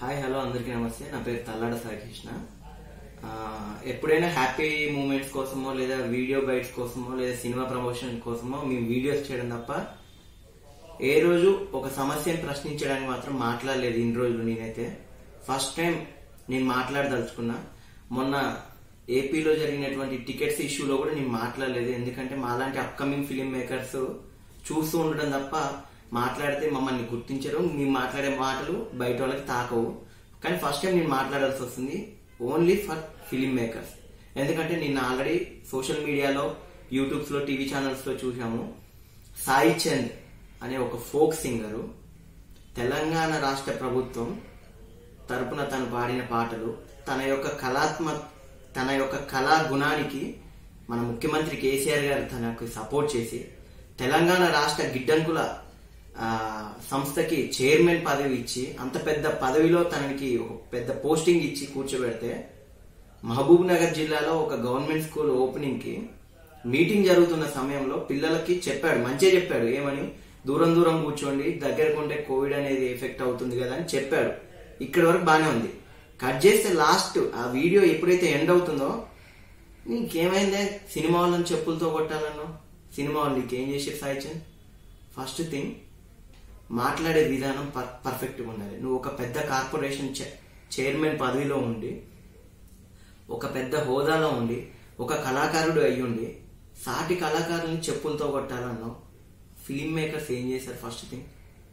hi hello అందరికీ నమస్తే నా పేరు తల్లాడ సాయికృష్ణ ఆ, ఎప్పుడైనా హ్యాపీ మూమెంట్స్ కోసమో లేదా వీడియో బైట్స్ కోసమో లేదా సినిమా ప్రమోషన్ కోసమో మేము వీడియోస్ చేయడం తప్ప ఏ రోజు ఒక సమస్యను ప్రశ్నించడానికి మాత్రం మాట్లాడలేదు ఇన్ని రోజులు నేనైతే ఫస్ట్ టైం నేను మాట్లాడదలుచుకున్నా మొన్న ఏపీలో జరిగినటువంటి టికెట్స్ ఇష్యూలో కూడా నేను మాట్లాడలేదు ఎందుకంటే మాలాంటి అప్కమింగ్ ఫిలిం మేకర్స్ చూస్తూ ఉండడం తప్ప మాట్లాడితే మమ్మల్ని గుర్తించరు మేము మాట్లాడే మాటలు బయట వాళ్ళకి తాకవు కానీ ఫస్ట్ టైం నేను మాట్లాడాల్సి వస్తుంది ఓన్లీ ఫర్ ఫిలిం మేకర్స్ ఎందుకంటే నిన్న ఆల్రెడీ సోషల్ మీడియాలో యూట్యూబ్స్ లో టీవీ ఛానల్స్ లో చూసాము సాయి చంద్ అనే ఒక ఫోక్ సింగరు తెలంగాణ రాష్ట్ర ప్రభుత్వం తరపున తను పాడిన పాటలు తన యొక్క కళాత్మ తన యొక్క కళా గుణానికి మన ముఖ్యమంత్రి కేసీఆర్ గారు తనకు సపోర్ట్ చేసి తెలంగాణ రాష్ట్ర గిడ్డంకుల ఆ, సంస్థకి చైర్మన్ పదవి ఇచ్చి అంత పెద్ద పదవిలో తనకి ఒక పెద్ద పోస్టింగ్ ఇచ్చి కూర్చోబెడితే మహబూబ్ నగర్ జిల్లాలో ఒక గవర్నమెంట్ స్కూల్ ఓపెనింగ్ కి మీటింగ్ జరుగుతున్న సమయంలో పిల్లలకి చెప్పాడు మంచిగా చెప్పాడు ఏమని దూరం దూరం కూర్చోండి దగ్గరకు ఉంటే కోవిడ్ అనేది ఎఫెక్ట్ అవుతుంది కదా అని చెప్పాడు ఇక్కడి వరకు బానే ఉంది కట్ చేస్తే లాస్ట్ ఆ వీడియో ఎప్పుడైతే ఎండ్ అవుతుందో నీకేమైందే సినిమా వాళ్ళని చెప్పులతో కొట్టాలన్నావు సినిమా వాళ్ళు నీకేం చేసారు సాయిచంద్ ఫస్ట్ థింగ్ మాట్లాడే విధానం పర్ పర్ఫెక్ట్గా ఉండాలి నువ్వు ఒక పెద్ద కార్పొరేషన్ చై- చైర్మన్ పదవిలో ఉండి ఒక పెద్ద హోదాలో ఉండి ఒక కళాకారుడు అయ్యుండి సాటి కళాకారుల్ని చెప్పులతో కొట్టాలన్నావు ఫిలిం మేకర్స్ ఏం చేశారు ఫస్ట్ థింగ్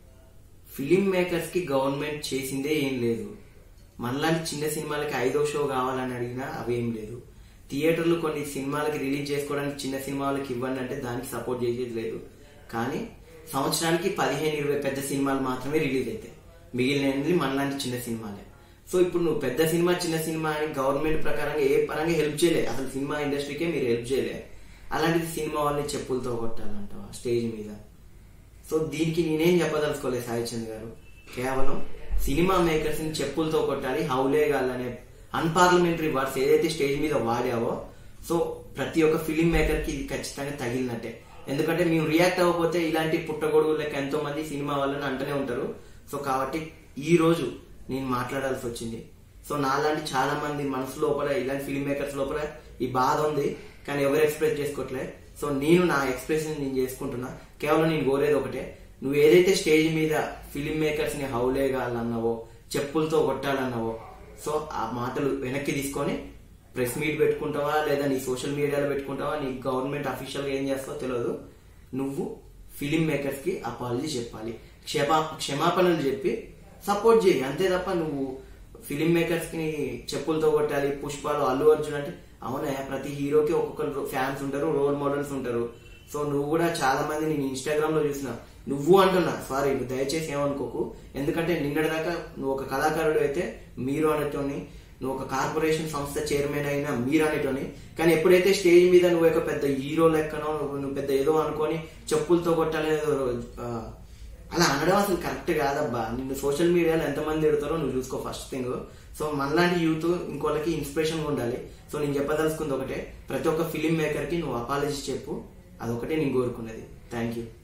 ఫిలిం మేకర్స్ కి గవర్నమెంట్ చేసిందే ఏం లేదు మనలాంటి చిన్న సినిమాలకి ఐదో షో కావాలని అడిగినా అవేం లేదు థియేటర్లు కొన్ని సినిమాలకి రిలీజ్ చేసుకోవడానికి చిన్న సినిమాలకి ఇవ్వండి అంటే దానికి సపోర్ట్ చేసేది లేదు కానీ సంవత్సరానికి పదిహేను ఇరవై పెద్ద సినిమాలు మాత్రమే రిలీజ్ అవుతాయి మిగిలినది మనలాంటి చిన్న సినిమాలే సో ఇప్పుడు నువ్వు పెద్ద సినిమా చిన్న సినిమా అని గవర్నమెంట్ ప్రకారంగా ఏ పరంగా హెల్ప్ చేయలే అసలు సినిమా ఇండస్ట్రీకే మీరు హెల్ప్ చేయలే అలాంటిది సినిమా వాళ్ళని చెప్పులతో కొట్టాలంటావా స్టేజ్ మీద సో దీనికి నేనేం చెప్పదలుచుకోలేదు సాయి చంద్ గారు కేవలం సినిమా మేకర్స్ ని చెప్పులతో కొట్టాలి హౌలే అనే అన్పార్లమెంటరీ వర్డ్స్ ఏదైతే స్టేజ్ మీద వాడావో సో ప్రతి ఒక్క ఫిలిం మేకర్ కి ఇది ఖచ్చితంగా తగిలినట్టే ఎందుకంటే మేము రియాక్ట్ అవ్వకపోతే ఇలాంటి పుట్టగొడుగు లెక్క ఎంతో మంది సినిమా వాళ్ళని అంటనే ఉంటారు సో కాబట్టి ఈ రోజు నేను మాట్లాడాల్సి వచ్చింది సో నాలాంటి చాలా మంది మనసు లోపల ఇలాంటి ఫిల్మ్ మేకర్స్ లోపల ఈ బాధ ఉంది కానీ ఎవరు ఎక్స్ప్రెస్ చేసుకోవట్లే సో నేను నా ఎక్స్ప్రెషన్ నేను చేసుకుంటున్నా కేవలం నేను కోరేది ఒకటే నువ్వు ఏదైతే స్టేజ్ మీద ఫిలిం మేకర్స్ ని హౌలేగాలన్నావో చెప్పులతో కొట్టాలన్నావో సో ఆ మాటలు వెనక్కి తీసుకొని ప్రెస్ మీట్ పెట్టుకుంటావా లేదా నీ సోషల్ మీడియాలో పెట్టుకుంటావా నీ గవర్నమెంట్ అఫీషియల్ గా ఏం చేస్తావో తెలియదు నువ్వు ఫిలిం మేకర్స్ కి అపాలజీ చెప్పాలి క్షమా క్షమాపణలు చెప్పి సపోర్ట్ చేయి అంతే తప్ప నువ్వు ఫిలిం మేకర్స్ కి చెప్పులతో కొట్టాలి పుష్పాలు అల్లు అర్జున్ అంటే అవునా ప్రతి హీరోకి ఒక్కొక్కరు ఫ్యాన్స్ ఉంటారు రోల్ మోడల్స్ ఉంటారు సో నువ్వు కూడా చాలా మంది నేను ఇన్స్టాగ్రామ్ లో చూసిన నువ్వు అంటున్నా సారీ నువ్వు దయచేసి ఏమనుకోకు ఎందుకంటే నిన్నటి దాకా నువ్వు ఒక కళాకారుడు అయితే మీరు అనేటోని నువ్వు ఒక కార్పొరేషన్ సంస్థ చైర్మన్ అయినా మీరు అనేటోని కానీ ఎప్పుడైతే స్టేజ్ మీద నువ్వు ఒక పెద్ద హీరో లెక్కనో నువ్వు నువ్వు పెద్ద ఏదో అనుకొని చెప్పులతో కొట్టాలి ఆ, అలా అనడం అసలు కరెక్ట్ కాదబ్బా నిన్ను సోషల్ మీడియాలో ఎంతమంది ఎడతారో నువ్వు చూసుకో ఫస్ట్ థింగ్ సో మనలాంటి యూత్ ఇంకోళ్ళకి ఇన్స్పిరేషన్ ఉండాలి సో నేను చెప్పదలుచుకుంది ఒకటే ప్రతి ఒక్క ఫిలిం మేకర్ కి నువ్వు అపాలజీ చెప్పు అదొకటే నేను కోరుకున్నది థ్యాంక్ యూ